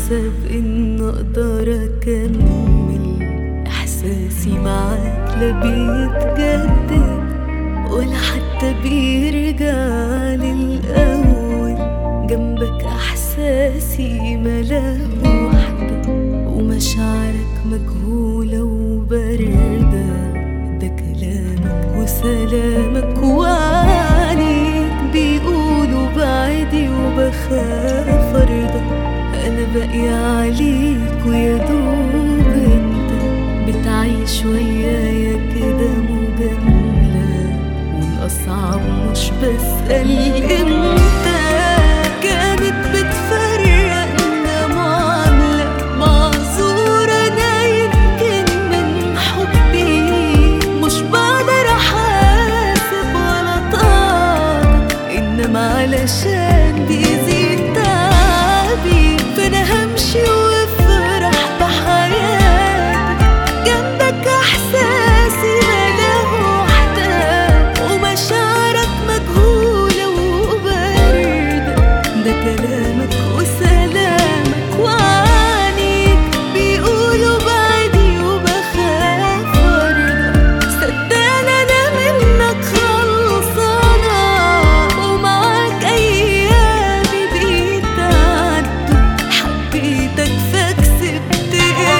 حاسة بإن أقدر أكمل إحساسي معاك لا بيتجدد ولا حتى بيرجع للأول جنبك إحساسي ملاه وحدة ومشاعرك مجهولة وباردة ده كلامك وسلامك وعليك بيقولوا بعدي وبخاف أرضى أنا باقي عليك ويا دوب أنت بتعيش ويايا كده مجاملة والأصعب مش بسأل إمتى كانت بتفرقنا معاملة معذورة أنا يمكن من حبي مش بقدر أحاسب ولا طاقة إنما علشان بيزيد تعبي فأنا همشي وافرح بحياتك جنبك إحساسي ملاه وحدك ومشاعرك مجهولة وباردة ده كلامك وسلامك وعنيك بيقولوا بعدي وبخاف أرضى صدقني أنا منك خلصانة ومعاك أيامي بيتعدوا حبيتك فكسبت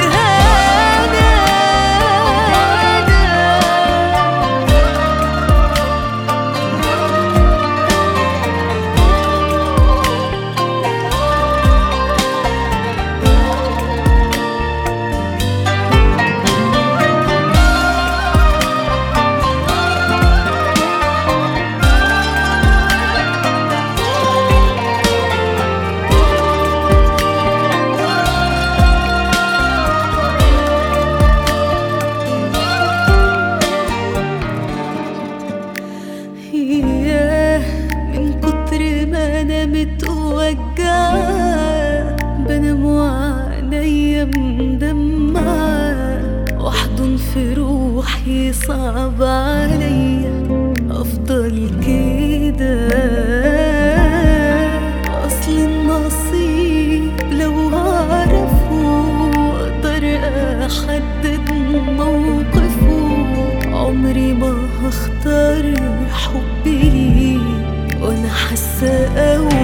إهانة ياه من كتر ما انا متوجعة بنام وعينيا مدمعة واحضن في روحي صعب عليا افضل كده اصل النصيب لو اعرفه اقدر احدد موقفه عمري ما هختار حبي ليك وانا حاسه قوي